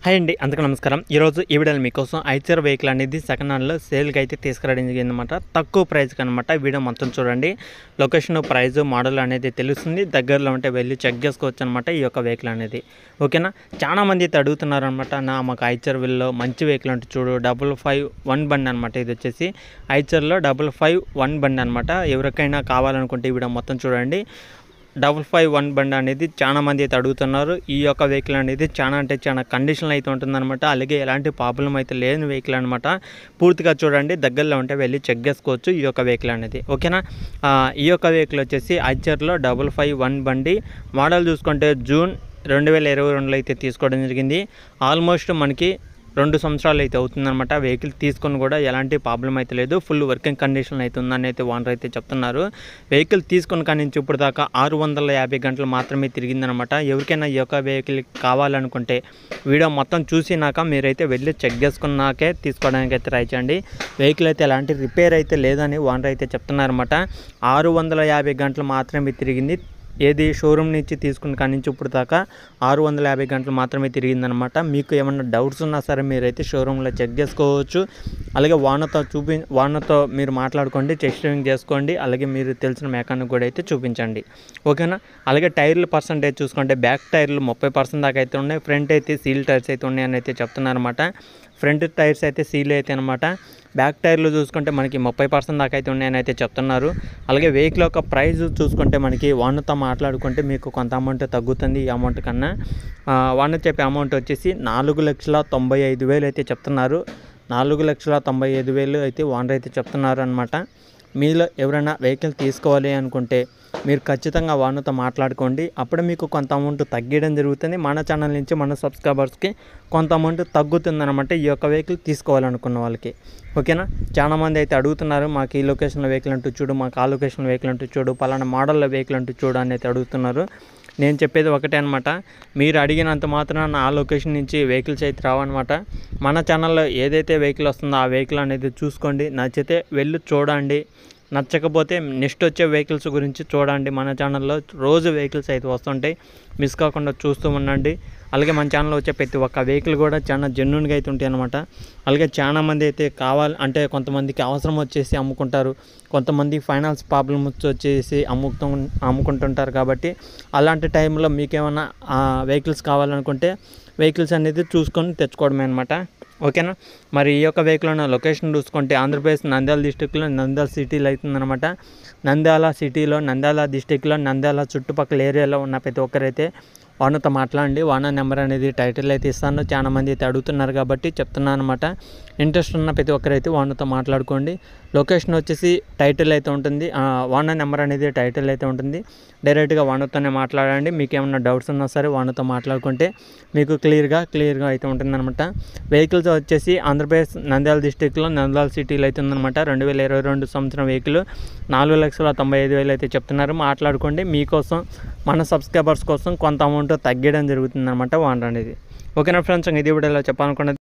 hi అండి అందరికీ నమస్కారం ఈరోజు ఈ వీడియోలో మీకోసం ఐచర్ వెహికల్ అనేది సెకండ్ హ్యాండ్లో సేల్కి అయితే తీసుకురావడం జరిగిందన్నమాట తక్కువ ప్రైస్కి అనమాట వీడియో మొత్తం చూడండి లొకేషన్ ప్రైస్ మోడల్ అనేది తెలుస్తుంది దగ్గరలో ఉంటే వెళ్ళి చెక్ చేసుకోవచ్చు అనమాట ఈ యొక్క వెహికల్ అనేది ఓకేనా చాలా మంది అయితే అడుగుతున్నారు అనమాట నా మాకు ఐచర్ విల్లో మంచి వెహికల్ అంటే చూడు డబుల్ ఫైవ్ వన్ బండి అనమాట ఇది వచ్చేసి ఐచర్లో డబుల్ ఫైవ్ వన్ బండి అనమాట ఎవరికైనా కావాలనుకుంటే ఈ వీడియో మొత్తం చూడండి డబుల్ ఫైవ్ వన్ బండి అనేది చాలా మంది అయితే అడుగుతున్నారు ఈ యొక్క వెహికల్ అనేది చాలా అంటే చాలా కండిషన్లో అయితే ఉంటుందన్నమాట అలాగే ఎలాంటి ప్రాబ్లం అయితే లేని వెహికల్ అనమాట పూర్తిగా చూడండి దగ్గరలో ఉంటే వెళ్ళి చెక్ చేసుకోవచ్చు ఈ యొక్క వెహికల్ అనేది ఓకేనా ఆ, ఈ యొక్క వెహికల్ వచ్చేసి ఐచర్లో డబుల్ ఫైవ్ వన్ బండి మోడల్ చూసుకుంటే జూన్ రెండు వేల ఇరవై రెండులో అయితే తీసుకోవడం జరిగింది ఆల్మోస్ట్ మనకి రెండు సంవత్సరాలు అయితే అవుతుందన్నమాట వెహికల్ తీసుకొని కూడా ఎలాంటి ప్రాబ్లం అయితే లేదు ఫుల్ వర్కింగ్ కండిషన్ అయితే ఉందని అయితే ఓనర్ అయితే చెప్తున్నారు వెహికల్ తీసుకుని కానీ నుంచి ఇప్పుడు దాకా ఆరు వందల యాభై గంటలు మాత్రమే తిరిగిందనమాట ఎవరికైనా ఈ యొక్క వెహికల్ కావాలనుకుంటే వీడియో మొత్తం చూసినాక మీరైతే వెళ్ళి చెక్ చేసుకున్నాకే తీసుకోవడానికి అయితే ట్రై చేయండి వెహికల్ అయితే ఎలాంటి రిపేర్ అయితే లేదని ఓనర్ అయితే చెప్తున్నారన్నమాట ఆరు వందల యాభై గంటలు మాత్రమే తిరిగింది ఏది షోరూమ్ నుంచి తీసుకున్న కాడి నుంచి ఇప్పుడు దాకా ఆరు వందల యాభై గంటలు మాత్రమే తిరిగిందనమాట మీకు ఏమన్నా డౌట్స్ ఉన్నా సరే మీరైతే షోరూంలో చెక్ చేసుకోవచ్చు అలాగే వానతో చూపి వానతో మీరు మాట్లాడుకోండి టెస్టింగ్ చేసుకోండి అలాగే మీరు తెలిసిన మెకానిక్ కూడా అయితే చూపించండి ఓకేనా అలాగే టైర్ల పర్సంటేజ్ చూసుకుంటే బ్యాక్ టైర్లు ముప్పై పర్సెంట్ దాకా అయితే ఉన్నాయి ఫ్రంట్ అయితే సీల్ టైర్స్ అయితే ఉన్నాయని అయితే చెప్తున్నారన్నమాట ఫ్రంట్ టైర్స్ అయితే సీల్ అయితే అనమాట బ్యాక్ టైర్లు చూసుకుంటే మనకి ముప్పై పర్సెంట్ దాకా అయితే ఉన్నాయని అయితే చెప్తున్నారు అలాగే వెహికల్ యొక్క ప్రైస్ చూసుకుంటే మనకి వానతో మాట్లాడుకుంటే మీకు కొంత అమౌంట్ తగ్గుతుంది ఈ అమౌంట్ కన్నా ఆ, వాన చెప్పే అమౌంట్ వచ్చేసి నాలుగు లక్షల తొంభై ఐదు వేలు అయితే చెప్తున్నారు నాలుగు లక్షల తొంభై ఐదు వేలు అయితే ఓనర్ అయితే చెప్తున్నారు అనమాట మీలో ఎవరైనా వెహికల్ తీసుకోవాలి అనుకుంటే మీరు ఖచ్చితంగా వానతో మాట్లాడుకోండి అప్పుడు మీకు కొంత అమౌంట్ తగ్గడం జరుగుతుంది మన ఛానల్ నుంచి మన సబ్స్క్రైబర్స్కి కొంత అమౌంట్ తగ్గుతుంది అనమాట ఈ యొక్క వెహికల్ తీసుకోవాలనుకున్న వాళ్ళకి ఓకేనా చాలా మంది అయితే అడుగుతున్నారు మాకు ఈ లొకేషన్లో వెహికల్ అంటూ చూడు మాకు ఆ లొకేషన్లో వెహికల్ అంటూ చూడు పలానా మోడల్లో వెహికల్ అంటూ చూడు అని అయితే అడుగుతున్నారు నేను చెప్పేది ఒకటే అనమాట మీరు అడిగినంత మాత్రాన ఆ లొకేషన్ నుంచి వెహికల్స్ అయితే రావన్నమాట మన ఛానల్లో ఏదైతే వెహికల్ వస్తుందో ఆ వెహికల్ అనేది చూసుకోండి నచ్చితే వెళ్ళి చూడండి నచ్చకపోతే నెక్స్ట్ వచ్చే వెహికల్స్ గురించి చూడండి మన ఛానల్లో రోజు వెహికల్స్ అయితే వస్తుంటాయి మిస్ కాకుండా చూస్తూ ఉండండి అలాగే మన ఛానల్లో వచ్చే ప్రతి ఒక్క వెహికల్ కూడా చాలా జెన్యున్గా అయితే ఉంటాయి అనమాట అలాగే చాలా మంది అయితే కావాలి అంటే కొంతమందికి అవసరం వచ్చేసి అమ్ముకుంటారు కొంతమంది ఫైనాన్స్ ప్రాబ్లమ్ వచ్చేసి అమ్ముతూ అమ్ముకుంటుంటారు కాబట్టి అలాంటి టైంలో మీకేమైనా వెహికల్స్ కావాలనుకుంటే వెహికల్స్ అనేది చూసుకొని తెచ్చుకోవడమే అనమాట ఓకేనా మరి ఈ యొక్క వెహికల్ ఉన్న లొకేషన్ చూసుకుంటే ఆంధ్రప్రదేశ్ నంద్యాల డిస్టిక్లో నంద్యాల సిటీలో అవుతుందన్నమాట నంద్యాల సిటీలో నంద్యాల డిస్టిక్లో నంద్యాల చుట్టుపక్కల ఏరియాలో ఉన్న ప్రతి ఒక్కరైతే వానతో మాట్లాడండి వాన నెంబర్ అనేది టైటిల్ అయితే ఇస్తాను చాలా మంది అయితే అడుగుతున్నారు కాబట్టి చెప్తున్నాను అనమాట ఇంట్రెస్ట్ ఉన్న ప్రతి ఒక్కరైతే వానతో మాట్లాడుకోండి లొకేషన్ వచ్చేసి టైటిల్ అయితే ఉంటుంది ఆ, వాన నెంబర్ అనేది టైటిల్ అయితే ఉంటుంది డైరెక్ట్గా వానతోనే మాట్లాడండి మీకు ఏమైనా డౌట్స్ ఉన్నా సరే వానతో మాట్లాడుకుంటే మీకు క్లియర్గా క్లియర్గా అయితే ఉంటుందన్నమాట వెహికల్స్ వచ్చేసి ఆంధ్రప్రదేశ్ నంద్యాల డిస్టిక్లో నంద్యాల సిటీలో అయితే ఉందన్నమాట రెండు వేల ఇరవై రెండు సంవత్సరం వెహికల్ నాలుగు లక్షల తొంభై ఐదు వేలు అయితే చెప్తున్నారు మాట్లాడుకోండి మీకోసం మన సబ్స్క్రైబర్స్ కోసం కొంత అమౌంట్ తగ్గడం జరుగుతుందన్నమాట వాన్ అనేది ఓకేనా ఫ్రెండ్స్ ఇది వీడియోలో చెప్పాలనుకున్నది